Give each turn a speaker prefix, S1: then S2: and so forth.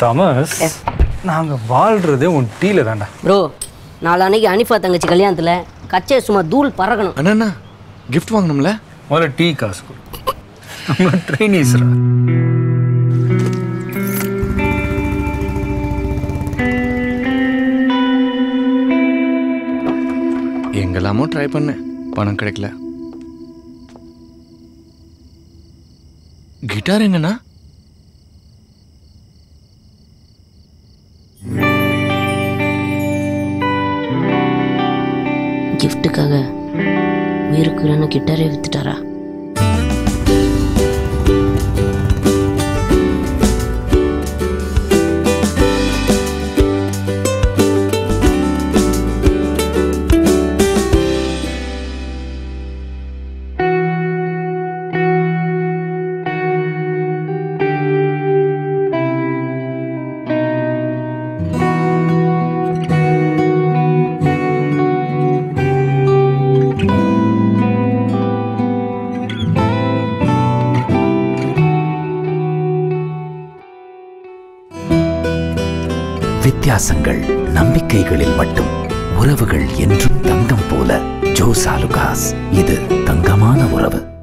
S1: Thomas நாங்க வாழ்றதே உன் டீல தான்டா
S2: ப்ரோ நாளான்னைக்கு அனிஃபா தங்கச்சி கல்யாணத்தில் கச்சே சும்மா தூள் பறக்கணும்
S3: அண்ணா கிஃப்ட் வாங்கணும்ல
S1: முதல்ல டீ காசு கொடு நம்ம ட்ரைனீஸ்ரா
S3: எங்கெல்லாமோ ட்ரை பண்ணேன் பணம் கிடைக்கல கிட்டார் எங்கண்ணா
S2: கிஃப்ட்டுக்காக உயிருக்குறன்னு கிட்டாரே வித்துட்டாரா
S4: வித்தியாசங்கள் நம்பிக்கைகளில் மட்டும் உறவுகள் என்றும் தங்கம் போல ஜோசாலுகாஸ் இது தங்கமான உறவு